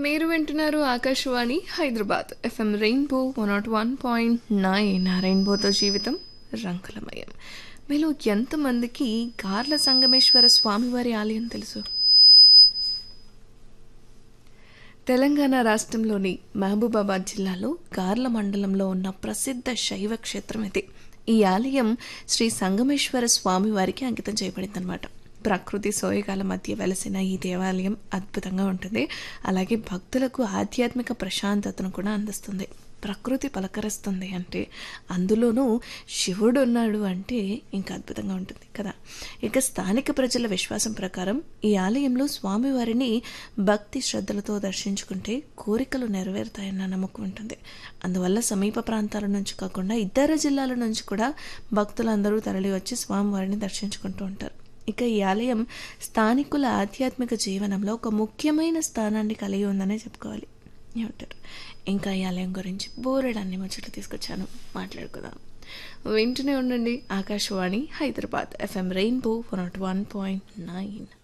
మీరు వింటున్నారు Akashvani Hyderabad FM rainbow one nought one point nine రెయిన్బోతో జీవితం రంగులమయం మీలో ఎంతమందికి గార్ల సంగమేశ్వర స్వామివారి ఆలయం తెలుసు తెలంగాణ రాష్ట్రంలోని మహబూబాబాద్ జిల్లాలో గార్ల మండలంలో ఉన్న ప్రసిద్ధ శైవ క్షేత్రం ఇది ఈ ఆలయం శ్రీ సంగమేశ్వర స్వామి వారికి అంకితం చేయబడిందనమాట ప్రకృతి సోయగాల మధ్య వెలసిన ఈ దేవాలయం అద్భుతంగా ఉంటుంది అలాగే భక్తులకు ఆధ్యాత్మిక ప్రశాంతతను కూడా అందిస్తుంది ప్రకృతి పలకరిస్తుంది అంటే అందులోనూ శివుడు ఉన్నాడు అంటే ఇంకా అద్భుతంగా ఉంటుంది కదా ఇక స్థానిక ప్రజల విశ్వాసం ప్రకారం ఈ ఆలయంలో స్వామివారిని భక్తి శ్రద్ధలతో దర్శించుకుంటే కోరికలు నెరవేరుతాయన్న నమ్మకం ఉంటుంది అందువల్ల సమీప ప్రాంతాల నుంచి కాకుండా ఇతర జిల్లాల నుంచి కూడా భక్తులందరూ తరలి వచ్చి స్వామివారిని దర్శించుకుంటూ ఉంటారు ఇక ఈ ఆలయం స్థానికుల ఆధ్యాత్మిక జీవనంలో ఒక ముఖ్యమైన స్థానాన్ని కలిగి ఉందనే చెప్పుకోవాలి ఏమంటారు ఇంకా ఈ ఆలయం గురించి బోరెడన్ని ముచ్చట్లు తీసుకొచ్చాను మాట్లాడుకుందాం వింటూనే ఉండండి Akashvani Hyderabad FM rainbow one nought one point nine